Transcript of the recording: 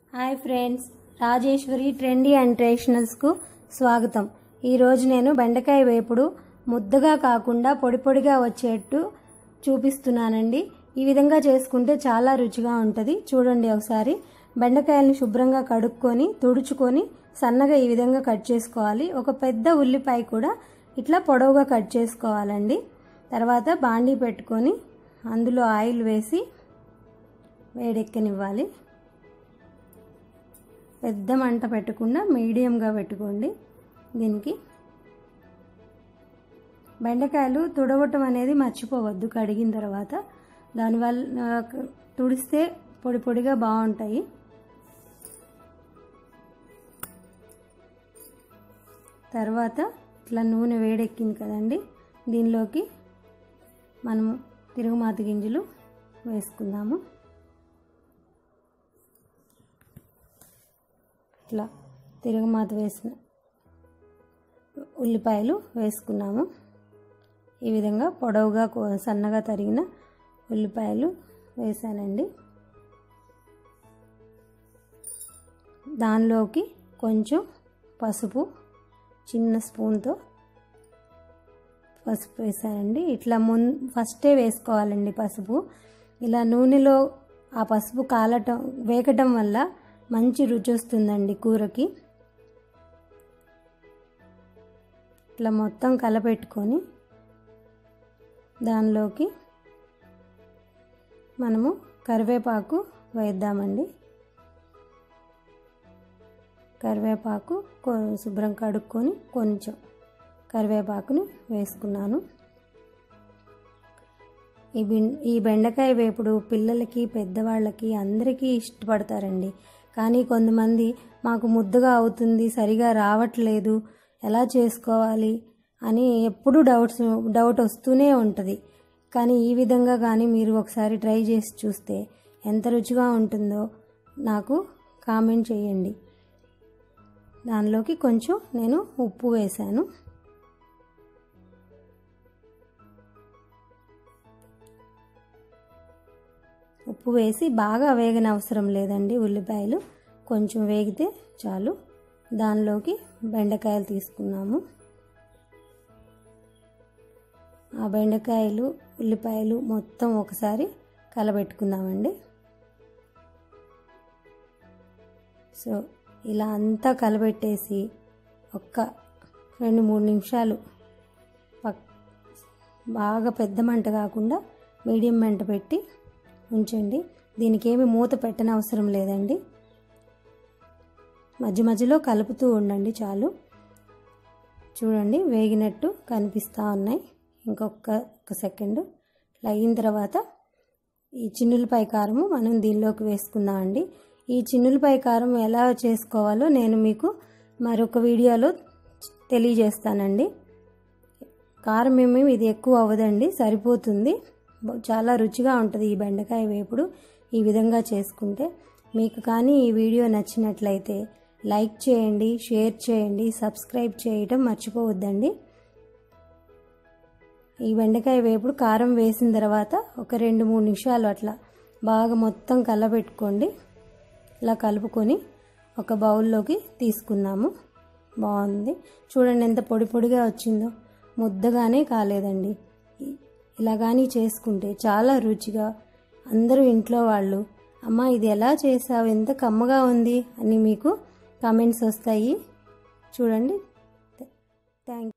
hi friends Rajeshwari trendy and ట్రెడిషనల్స్కు స్వాగతం ఈరోజు నేను బెండకాయ వేపుడు ముద్దగా కాకుండా పొడి పొడిగా వచ్చేట్టు చూపిస్తున్నానండి ఈ విధంగా చేసుకుంటే చాలా రుచిగా ఉంటుంది చూడండి ఒకసారి బెండకాయలను శుభ్రంగా కడుక్కొని తుడుచుకొని సన్నగా ఈ విధంగా కట్ చేసుకోవాలి ఒక పెద్ద ఉల్లిపాయ కూడా ఇట్లా పొడవుగా కట్ చేసుకోవాలండి తర్వాత బాండీ పెట్టుకొని అందులో ఆయిల్ వేసి వేడెక్కనివ్వాలి పెద్ద మంట పెట్టకుండా మీడియంగా పెట్టుకోండి దీనికి బెండకాయలు తుడవటం అనేది మర్చిపోవద్దు కడిగిన తర్వాత దానివల్ల తుడిస్తే పొడి పొడిగా బాగుంటాయి తర్వాత ఇట్లా నూనె వేడెక్కింది కదండి దీనిలోకి మనము తిరుగుమాత గింజలు వేసుకుందాము ఇట్లా తిరుగుమాత వేసిన ఉల్లిపాయలు వేసుకున్నాము ఈ విధంగా పొడవుగా సన్నగా తరిగిన ఉల్లిపాయలు వేసానండి దానిలోకి కొంచెం పసుపు చిన్న స్పూన్తో పసుపు వేసానండి ఇట్లా మున్ ఫస్టే వేసుకోవాలండి పసుపు ఇలా నూనెలో ఆ పసుపు కాలటం వేగటం వల్ల మంచి రుచి వస్తుందండి కూరకి ఇట్లా మొత్తం కలపెట్టుకొని దానిలోకి మనము కరివేపాకు వేద్దామండి కరివేపాకు శుభ్రం కడుక్కొని కొంచెం కరివేపాకుని వేసుకున్నాను ఈ బిన్ ఈ బెండకాయ వేపుడు పిల్లలకి పెద్దవాళ్ళకి అందరికీ ఇష్టపడతారండి కానీ కొంతమంది మాకు ముద్దగా అవుతుంది సరిగా రావట్లేదు ఎలా చేసుకోవాలి అని ఎప్పుడూ డౌట్స్ డౌట్ వస్తూనే ఉంటుంది కానీ ఈ విధంగా కానీ మీరు ఒకసారి ట్రై చేసి చూస్తే ఎంత రుచిగా ఉంటుందో నాకు కామెంట్ చేయండి దానిలోకి కొంచెం నేను ఉప్పు వేశాను ఉప్పు వేసి బాగా వేగన అవసరం లేదండి ఉల్లిపాయలు కొంచెం వేగితే చాలు దానిలోకి బెండకాయలు తీసుకున్నాము ఆ బెండకాయలు ఉల్లిపాయలు మొత్తం ఒకసారి కలబెట్టుకుందామండి సో ఇలా అంతా కలబెట్టేసి ఒక్క రెండు మూడు నిమిషాలు పక్ బాగా పెద్ద మంట కాకుండా మీడియం మంట పెట్టి ఉంచండి దీనికి ఏమి మూత పెట్టని అవసరం లేదండి మధ్య మధ్యలో కలుపుతూ ఉండండి చాలు చూడండి వేగినట్టు కనిపిస్తూ ఉన్నాయి ఇంకొక ఒక సెకండ్ ఇట్లా అయిన తర్వాత ఈ చిన్నులపై కారము మనం దీనిలోకి వేసుకుందామండి ఈ చిన్నులపై కారం ఎలా చేసుకోవాలో నేను మీకు మరొక వీడియోలో తెలియజేస్తానండి కారం ఏమీ ఇది ఎక్కువ అవ్వదండి సరిపోతుంది చాలా రుచిగా ఉంటుంది ఈ బెండకాయ వేపుడు ఈ విధంగా చేసుకుంటే మీకు కానీ ఈ వీడియో నచ్చినట్లయితే లైక్ చేయండి షేర్ చేయండి సబ్స్క్రైబ్ చేయటం మర్చిపోవద్దండి ఈ బెండకాయ వేపుడు కారం వేసిన తర్వాత ఒక రెండు మూడు నిమిషాలు అట్లా బాగా మొత్తం కలబెట్టుకోండి ఇలా కలుపుకొని ఒక బౌల్లోకి తీసుకున్నాము బాగుంది చూడండి ఎంత పొడి పొడిగా వచ్చిందో ముద్దగానే కాలేదండి ఇలా కానీ చేసుకుంటే చాలా రుచిగా అందరూ ఇంట్లో వాళ్ళు అమ్మ ఇది ఎలా చేసావు ఎంత కమ్మగా ఉంది అని మీకు కామెంట్స్ వస్తాయి చూడండి థ్యాంక్